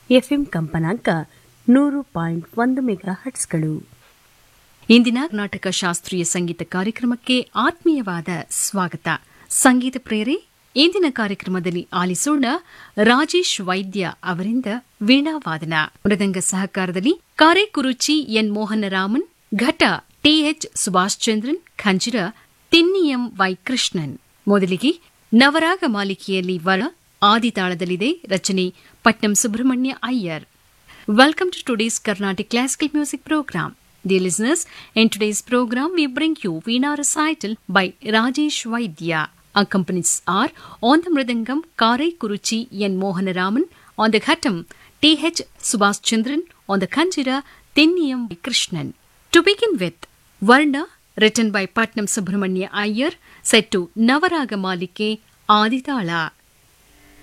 FM ಕಂಪನಾಂಕ ನೂರು point ಒಂದು ಮೆಗಾ ಹಟ್ಸ್ಗಳು ಇಂದಿನ ಕರ್ನಾಟಕ ಶಾಸ್ತ್ರೀಯ ಸಂಗೀತ ಕಾರ್ಯಕ್ರಮಕ್ಕೆ ಆತ್ಮೀಯವಾದ ಸ್ವಾಗತ ಸಂಗೀತ ಪ್ರೇರೆ ಇಂದಿನ ಕಾರ್ಯಕ್ರಮದಲ್ಲಿ ಆಲಿಸೋಣ ರಾಜೇಶ್ ವೈದ್ಯ ಅವರಿಂದ ವೀಣಾವಾದನ ಮೃದಂಗ ಸಹಕಾರದಲ್ಲಿ ಕಾರೇಕುರುಚಿ ಎನ್ ಮೋಹನರಾಮನ್ ಘಟ ಟಿಎಚ್ ಸುಭಾಷ್ ಚಂದ್ರನ್ ಖಂಜಿರ ತಿನ್ನಿಯಂ ವೈ ಕೃಷ್ಣನ್ ಮೊದಲಿಗೆ ನವರಾಗ ಮಾಲಿಕೆಯಲ್ಲಿ ವರ ಆದಿತಾಳದಲ್ಲಿದೆ ರಚನೆ Patnam Subrahmanya Iyer Welcome to today's Carnatic Classical Music Program. Dear listeners, in today's program we bring you Veena recital by Rajesh Vaidya. Accompanies are on the Mridangam Karai Kuruchi N. Mohanaraman, on the Ghatam T.H. Subhas Chandran, on the Kanjira Tinniyam Krishnan. To begin with, Varna, written by Patnam Subramanya Iyer, set to Navaraga Malike Aditala.